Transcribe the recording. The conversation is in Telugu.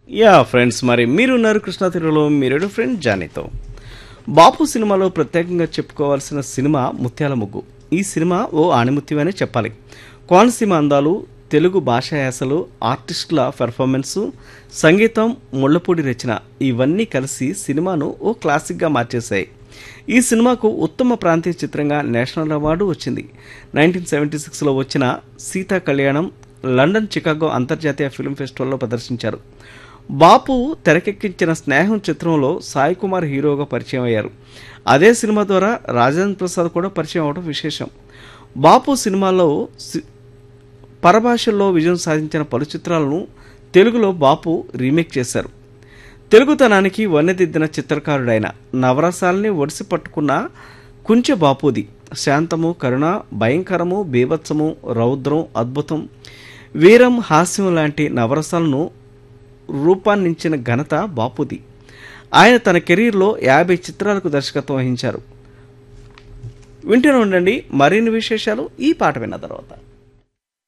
యా ఫ్రెండ్స్ మరి మీరున్నారు కృష్ణా తీరులో మీరేడు ఫ్రెండ్ జానీతో బాపు సినిమాలో ప్రత్యేకంగా చెప్పుకోవాల్సిన సినిమా ముత్యాల ముగ్గు ఈ సినిమా ఓ ఆణిముత్యమనే చెప్పాలి కోనసీమ అందాలు తెలుగు భాషా యాసలు ఆర్టిస్టుల పెర్ఫార్మెన్సు సంగీతం ముళ్ళపూడి రచన ఇవన్నీ కలిసి సినిమాను ఓ క్లాసిక్గా మార్చేశాయి ఈ సినిమాకు ఉత్తమ ప్రాంతీయ చిత్రంగా నేషనల్ అవార్డు వచ్చింది నైన్టీన్ సెవెంటీ సిక్స్లో వచ్చిన సీతా కళ్యాణం లండన్ చికాగో అంతర్జాతీయ ఫిల్మ్ ఫెస్టివల్లో ప్రదర్శించారు బాపు తెరకెక్కించిన స్నేహం చిత్రంలో సాయి కుమార్ హీరోగా పరిచయం అయ్యారు అదే సినిమా ద్వారా రాజేంద్ర ప్రసాద్ కూడా పరిచయం అవడం విశేషం బాపు సినిమాలో సి- పరభాషల్లో విజయం సాధించిన పలు చిత్రాలను తెలుగులో బాపు రీమేక్ చేశారు తెలుగుతనానికి వన్నెదిద్దిన చిత్రకారుడైన నవరసాల్ని ఒడిసి పట్టుకున్న కుంచె బాపూది శాంతము కరుణ భయంకరము బీభత్సము రౌద్రం అద్భుతం వీరం హాస్యం లాంటి నవరసాలను రూపాన్నించిన ఘనత బాపుది ఆయన తన కెరీర్లో యాభై చిత్రాలకు దర్శకత్వం వహించారు వింటూనే ఉండండి మరిన్ని విశేషాలు ఈ పాట విన్న తర్వాత